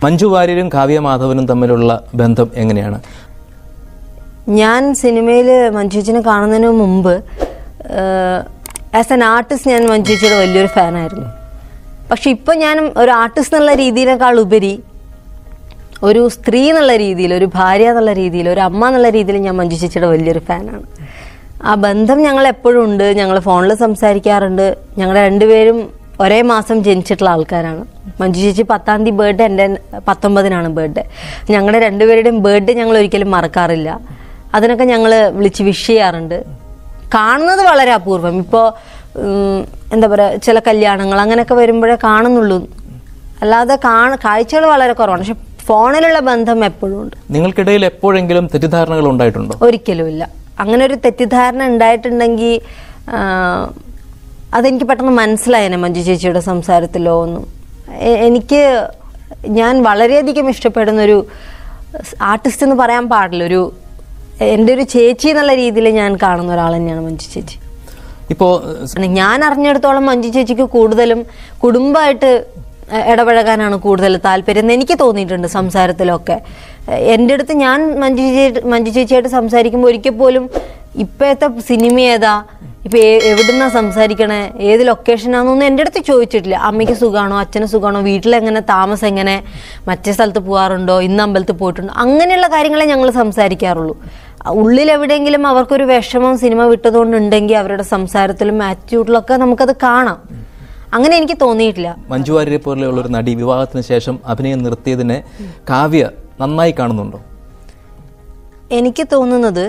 മഞ്ജു വാര്യരും കാവ്യ മാധവനും തമ്മിലുള്ള ബന്ധം എങ്ങനെയാണ് ഞാൻ സിനിമയിൽ മഞ്ജുച്ചിനെ കാണുന്നതിന് മുമ്പ് ആസ് എൻ ആർട്ടിസ്റ്റ് ഞാൻ മഞ്ജുച്ചിയുടെ വലിയൊരു ഫാനായിരുന്നു പക്ഷെ ഇപ്പം ഞാൻ ഒരു ആർട്ടിസ്റ്റ് എന്നുള്ള രീതിയിനേക്കാൾ ഉപരി ഒരു സ്ത്രീ എന്നുള്ള രീതിയിൽ ഒരു ഭാര്യ എന്നുള്ള രീതിയിൽ ഒരു അമ്മ എന്നുള്ള രീതിയിൽ ഞാൻ മഞ്ജു ചേച്ചിയുടെ വലിയൊരു ഫാനാണ് ആ ബന്ധം ഞങ്ങൾ എപ്പോഴും ഉണ്ട് ഞങ്ങൾ ഫോണിൽ സംസാരിക്കാറുണ്ട് ഞങ്ങൾ രണ്ടുപേരും ഒരേ മാസം ജനിച്ചിട്ടുള്ള ആൾക്കാരാണ് മഞ്ജു ചേച്ചി പത്താം തീയതി ബർത്ത്ഡേ എൻ്റെ പത്തൊമ്പതിനാണ് ബർത്ത്ഡേ ഞങ്ങളുടെ രണ്ടുപേരുടെയും ബർത്ത്ഡേ ഞങ്ങൾ ഒരിക്കലും മറക്കാറില്ല അതിനൊക്കെ ഞങ്ങൾ വിളിച്ച് വിഷ് ചെയ്യാറുണ്ട് കാണുന്നത് വളരെ അപൂർവം ഇപ്പോൾ എന്താ പറയുക ചില കല്യാണങ്ങൾ അങ്ങനെയൊക്കെ വരുമ്പോഴേ കാണുന്നുള്ളൂ അല്ലാതെ കാണ കാഴ്ചകൾ വളരെ കുറവാണ് പക്ഷെ ഫോണിലുള്ള ബന്ധം എപ്പോഴും ഉണ്ട് നിങ്ങൾക്കിടയിൽ എപ്പോഴെങ്കിലും തെറ്റിദ്ധാരണകൾ ഉണ്ടായിട്ടുണ്ടോ ഒരിക്കലും ഇല്ല അങ്ങനെ ഒരു തെറ്റിദ്ധാരണ ഉണ്ടായിട്ടുണ്ടെങ്കിൽ ആ, അതെനിക്ക് പെട്ടെന്ന് മനസ്സിലായേനെ മഞ്ജു ചേച്ചിയുടെ സംസാരത്തിലോ ഒന്നും എ- എനിക്ക് ഞാൻ വളരെയധികം ഇഷ്ടപ്പെടുന്ന ഒരു ആർട്ടിസ്റ്റ് എന്ന് പറയാൻ പാടില്ല ഒരു എൻ്റെ ഒരു ചേച്ചി എന്നുള്ള രീതിയിൽ ഞാൻ കാണുന്ന ഒരാൾ തന്നെയാണ് മഞ്ജു ചേച്ചി ഇപ്പോൾ ആണ് ഞാൻ അറിഞ്ഞിടത്തോളം മഞ്ജു ചേച്ചിക്ക് കൂടുതലും കുടുംബമായിട്ട് എ- ഇടപഴകാനാണ് കൂടുതൽ താല്പര്യം എന്ന് എനിക്ക് തോന്നിയിട്ടുണ്ട് സംസാരത്തിലൊക്കെ എ- എൻ്റെ അടുത്ത് ഞാൻ മഞ്ജു ചേച്ചി മഞ്ജു ചേച്ചിയായിട്ട് സംസാരിക്കുമ്പോൾ ഒരിക്കൽ പോലും ഇപ്പോഴത്തെ സിനിമ ഏതാ ഇപ്പൊ ഏ- എവിടുന്നാ സംസാരിക്കണേ ഏത് ലൊക്കേഷനാന്നൊന്നും എൻ്റെ അടുത്ത് ചോദിച്ചിട്ടില്ല അമ്മയ്ക്ക് സുഖാണോ അച്ഛന് സുഖാണോ വീട്ടിലെങ്ങനെ താമസം എങ്ങനെ മറ്റേ സ്ഥലത്ത് പോകാറുണ്ടോ ഇന്ന് അമ്പലത്തിൽ പോയിട്ടുണ്ടോ അങ്ങനെയുള്ള കാര്യങ്ങളെ ഞങ്ങൾ സംസാരിക്കാറുള്ളൂ ഉള്ളിൽ എവിടെയെങ്കിലും അവർക്കൊരു വിഷമം സിനിമ വിട്ടതുകൊണ്ടുണ്ടെങ്കിൽ അവരുടെ സംസാരത്തിലും ആറ്റിറ്റ്യൂഡിലൊക്കെ നമുക്കത് കാണാം അങ്ങനെ എനിക്ക് തോന്നിയിട്ടില്ല മഞ്ജു വാര്യരെ പോലെയുള്ള ഒരു നടി വിവാഹത്തിന് ശേഷം അഭിനയം നിർത്തിയതിനെ കാവ്യ നന്നായി കാണുന്നുണ്ടോ എനിക്ക് തോന്നുന്നത്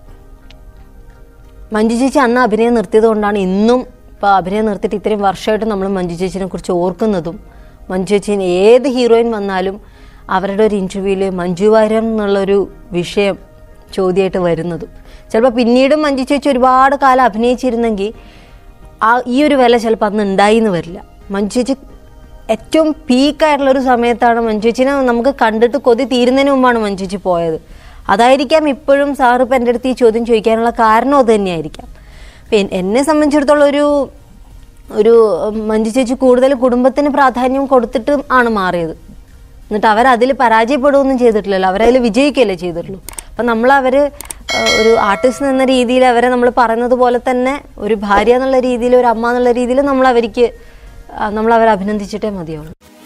മഞ്ജു ചേച്ചി അന്ന് അഭിനയം നിർത്തിയത് കൊണ്ടാണ് ഇന്നും ഇപ്പോൾ അഭിനയം നിർത്തിയിട്ട് ഇത്രയും വർഷമായിട്ട് നമ്മൾ മഞ്ജു ചേച്ചിനെ കുറിച്ച് ഓർക്കുന്നതും മഞ്ജു ചേച്ചീനെ ഏത് ഹീറോയിൻ വന്നാലും അവരുടെ ഒരു ഇൻ്റർവ്യൂവിൽ മഞ്ജു വാര്യർ എന്നുള്ളൊരു വിഷയം ചോദ്യമായിട്ട് വരുന്നതും ചിലപ്പോൾ പിന്നീടും മഞ്ജു ചേച്ചി ഒരുപാട് കാലം അഭിനയിച്ചിരുന്നെങ്കിൽ ആ ഈ ഒരു വില ചിലപ്പോൾ അന്ന് ഉണ്ടായി എന്ന് വരില്ല മഞ്ജു ചേച്ചി ഏറ്റവും പീക്കായിട്ടുള്ള ഒരു സമയത്താണ് മഞ്ജു ചേച്ചിനെ നമുക്ക് കണ്ടിട്ട് കൊതി തീരുന്നതിന് മുമ്പാണ് മഞ്ജു ചേച്ചി പോയത് അതായിരിക്കാം ഇപ്പോഴും സാറ് ഇപ്പം എൻ്റെ അടുത്ത് ഈ ചോദ്യം ചോദിക്കാനുള്ള കാരണം അത് തന്നെയായിരിക്കാം അപ്പം എൻ- എന്നെ സംബന്ധിച്ചിടത്തോളം ഒരു ഒരു ഉം, മഞ്ജു ചേച്ചി കൂടുതൽ കുടുംബത്തിന് പ്രാധാന്യം കൊടുത്തിട്ട് ആണ് മാറിയത് എന്നിട്ട് അവരതിൽ പരാജയപ്പെടുകയൊന്നും ചെയ്തിട്ടില്ലല്ലോ അവരതിൽ വിജയിക്കുകയല്ലേ ചെയ്തിട്ടുള്ളൂ അപ്പം നമ്മൾ അവർ ഒരു ആർട്ടിസ്റ്റ് എന്ന രീതിയിൽ അവരെ നമ്മൾ പറയുന്നത് പോലെ തന്നെ ഒരു ഭാര്യ എന്നുള്ള രീതിയിൽ ഒരു അമ്മ എന്നുള്ള രീതിയിൽ നമ്മൾ അവർക്ക് നമ്മൾ അവരെ അഭിനന്ദിച്ചിട്ടേ മതിയാവുള്ളൂ